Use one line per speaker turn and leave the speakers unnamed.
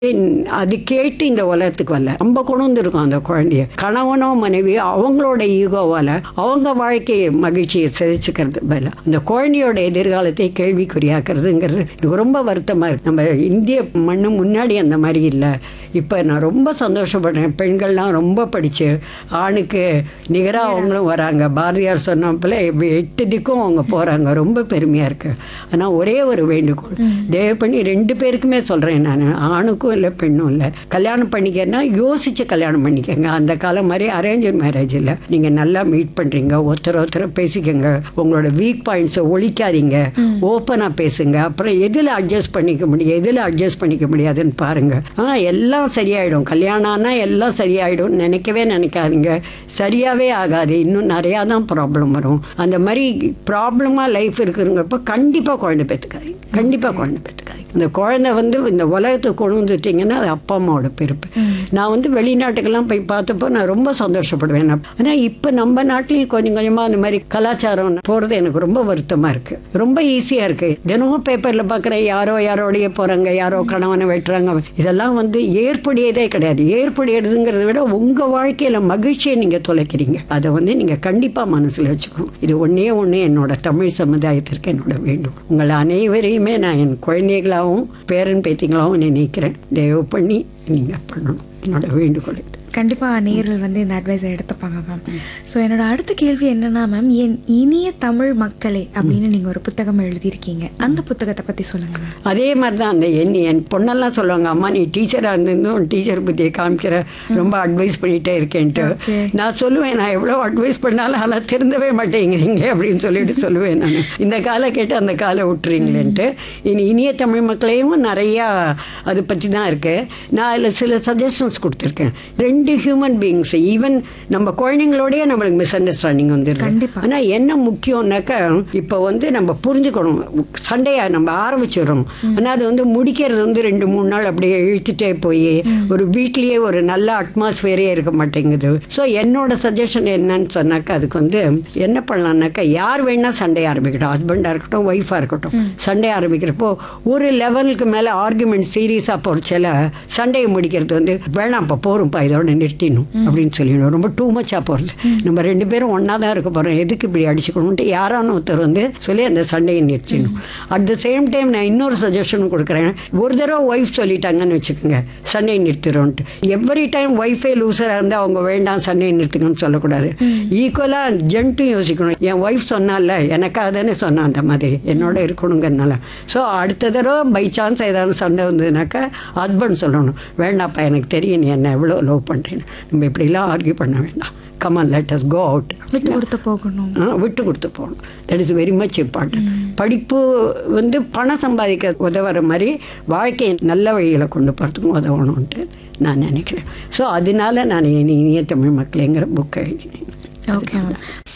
அது கேட்டு இந்த உலகத்துக்கு வரல நம்ம கொண்டு வந்திருக்கோம் அந்த குழந்தைய கணவனோ மனைவி அவங்களோட ஈகோவால அவங்க வாழ்க்கையை மகிழ்ச்சியை சிதைச்சுக்கிறது பதிலா அந்த குழந்தையோட எதிர்காலத்தை கேள்விக்குறியாக்குறதுங்கிறது எனக்கு ரொம்ப வருத்தமா இருக்கு நம்ம இந்திய மண்ணு முன்னாடி அந்த மாதிரி இல்லை இப்போ நான் ரொம்ப சந்தோஷப்படுறேன் பெண்கள்லாம் ரொம்ப படிச்சு ஆணுக்கு நிகராக அவங்களும் வராங்க பாரதியார் சொன்னப்பல எட்டு திக்கும் அவங்க போகிறாங்க ரொம்ப பெருமையாக இருக்கு ஆனால் ஒரே ஒரு வேண்டுகோள் தயவு பண்ணி ரெண்டு பேருக்குமே சொல்கிறேன் நான் ஆணுக்கும் இல்லை பெண்ணும் இல்லை கல்யாணம் பண்ணிக்கன்னா யோசிச்சு கல்யாணம் பண்ணிக்கங்க அந்த காலம் மாதிரி அரேஞ்ச் மேரேஜ் இல்லை நீங்கள் நல்லா மீட் பண்ணுறீங்க ஒருத்தர் ஒருத்தர் பேசிக்கங்க உங்களோட வீக் பாயிண்ட்ஸை ஒழிக்காதீங்க ஓப்பனாக பேசுங்க அப்புறம் எதில் அட்ஜஸ்ட் பண்ணிக்க முடியும் எதில் அட்ஜஸ்ட் பண்ணிக்க முடியாதுன்னு பாருங்க ஆ எல்லாம் சரியாயிடும் கல்யாணம் ஆனால் எல்லாம் சரியாயிடும் நினைக்கவே நினைக்காதீங்க சரியாவே ஆகாது இன்னும் நிறையா தான் ப்ராப்ளம் வரும் அந்த மாதிரி ப்ராப்ளமாக லைஃப் இருக்குங்கிறப்ப கண்டிப்பாக குழந்தை பெற்றுக்காதீங்க கண்டிப்பாக குழந்தை பெற்றுக்காதீங்க அந்த குழந்தை வந்து இந்த உலகத்துக்கு கொண்டு வந்துட்டீங்கன்னா அது அப்பா அம்மாவோட பிறப்பு நான் வந்து வெளிநாட்டுக்கெல்லாம் போய் பார்த்தப்போ நான் ரொம்ப சந்தோஷப்படுவேன் ஆனால் இப்போ நம்ம நாட்டிலையும் கொஞ்சம் கொஞ்சமாக அந்த மாதிரி கலாச்சாரம் போகிறது எனக்கு ரொம்ப வருத்தமாக இருக்குது ரொம்ப ஈஸியாக இருக்குது தினமும் பேப்பரில் பார்க்குறேன் யாரோ யாரோடைய போகிறாங்க யாரோ கணவனை வெட்டுறாங்க இதெல்லாம் வந்து ஏற்புடையதே கிடையாது ஏற்புடையதுங்கிறத விட உங்கள் வாழ்க்கையில் மகிழ்ச்சியை நீங்கள் தொலைக்கிறீங்க அதை வந்து நீங்கள் கண்டிப்பாக மனசில் வச்சுக்கணும் இது ஒன்றே ஒன்று என்னோட தமிழ் சமுதாயத்திற்கு என்னோட வேண்டும் உங்கள் அனைவரையுமே நான் என் குழந்தைகளாகவும் பேரன் பேத்திகளாகவும் நினைக்கிறேன் தயவு பண்ணி நீங்கள் பண்ணணும் என்னோட வேண்டுகோள் இது
கண்டிப்பாக நேரில் வந்து இந்த அட்வைஸை எடுத்துப்பாங்க மேம் ஸோ என்னோட அடுத்த கேள்வி என்னன்னா மேம் என் இனிய தமிழ் மக்களே அப்படின்னு நீங்கள் ஒரு புத்தகம் எழுதியிருக்கீங்க அந்த புத்தகத்தை பற்றி சொல்லுங்க மேம்
அதே மாதிரி தான் அந்த என் என் பொண்ணெல்லாம் சொல்லுவாங்க அம்மா நீ டீச்சராக இருந்திருந்தும் டீச்சர் புத்தியை காமிக்கிற ரொம்ப அட்வைஸ் பண்ணிகிட்டே இருக்கேன்ட்டு
Okay.
நான் சொல்லுவேன் நான் எவ்வளோ அட்வைஸ் பண்ணாலும் ஆனால் திருந்தவே மாட்டேங்கிறீங்களே அப்படின்னு சொல்லிட்டு சொல்லுவேன் நான் இந்த காலை கேட்டு அந்த காலை விட்டுறீங்களேன்ட்டு இனி இனிய தமிழ் மக்களையும் நிறையா அதை பற்றி தான் இருக்குது நான் அதில் சில சஜஷன்ஸ் கொடுத்துருக்கேன் ரெண்டு ஹியூமன் பீயிங்ஸ் ஈவன் நம்ம குழந்தைங்களோடய நம்மளுக்கு மிஸ் அண்டர்ஸ்டாண்டிங் வந்துடுது
கண்டிப்பா.
ஆனால் என்ன முக்கியம்னாக்கா இப்போ வந்து நம்ம புரிஞ்சுக்கணும் சண்டையை நம்ம ஆரம்பிச்சிடுறோம் ஆனால் அது வந்து முடிக்கிறது வந்து ரெண்டு மூணு நாள் அப்படியே இழுத்துட்டே போய் ஒரு வீட்லேயே ஒரு நல்ல அட்மாஸ்பியரே இருக்க மாட்டேங்குது ஸோ என்னோட சஜஷன் என்னன்னு சொன்னாக்கா அதுக்கு வந்து என்ன பண்ணலாம்னாக்கா யார் வேணால் சண்டை ஆரம்பிக்கட்டும் ஹஸ்பண்டாக இருக்கட்டும் ஒய்ஃபாக இருக்கட்டும் சண்டை ஆரம்பிக்கிறப்போ ஒரு லெவலுக்கு மேலே ஆர்குமெண்ட் சீரியஸாக போகிறச்சில சண்டையை முடிக்கிறது வந்து வேணாம் இப்போ போகிறோம்ப்பா இதோட நிறுத்திடணும் அப்படின்னு சொல்லிடணும் ரொம்ப டூ மச்சாக போகிறது நம்ம ரெண்டு பேரும் ஒன்றா தான் இருக்க போகிறோம் எதுக்கு இப்படி அடிச்சுக்கணும்ட்டு யாரான ஒருத்தர் வந்து சொல்லி அந்த சண்டையை நிறுத்திடணும் அட் த சேம் டைம் நான் இன்னொரு சஜஷனும் கொடுக்குறேன் ஒரு தடவை ஒய்ஃப் சொல்லிட்டாங்கன்னு வச்சுக்கோங்க சண்டையை நிறுத்திடும்ட்டு எவ்ரி டைம் ஒய்ஃபே லூசராக இருந்தால் அவங்க வேண்டாம் சண்டையை நிறுத்துங்கன்னு சொல்லக்கூடாது ஈக்குவலாக ஜென்ட்டும் யோசிக்கணும் என் ஒய்ஃப் சொன்னால எனக்காக தானே சொன்னான் அந்த மாதிரி என்னோட இருக்கணுங்கிறனால ஸோ அடுத்த தடவை பை சான்ஸ் ஏதாவது சண்டை வந்ததுனாக்கா ஹஸ்பண்ட் சொல்லணும் வேண்டாப்பா எனக்கு தெரியும் நீ என்ன எவ்வளோ லவ் பண்ணுறேன்னு நம்ம இப்படிலாம் ஆர்கியூ பண்ண வேண்டாம் come on let us go out
விட்டு கொடுத்து போகணும்
ஆ, விட்டு கொடுத்து போகணும் that is very much important படிப்பு வந்து பணம் சம்பாதிக்க உதவுற மாதிரி வாழ்க்கையை நல்ல வழியில் கொண்டு போகிறதுக்கும் உதவணும்ன்ட்டு நான் நினைக்கிறேன் ஸோ அதனால நான் இனி இனிய தமிழ் மக்களுங்கிற புக்கை எழுதினேன்
ஓகே மேம்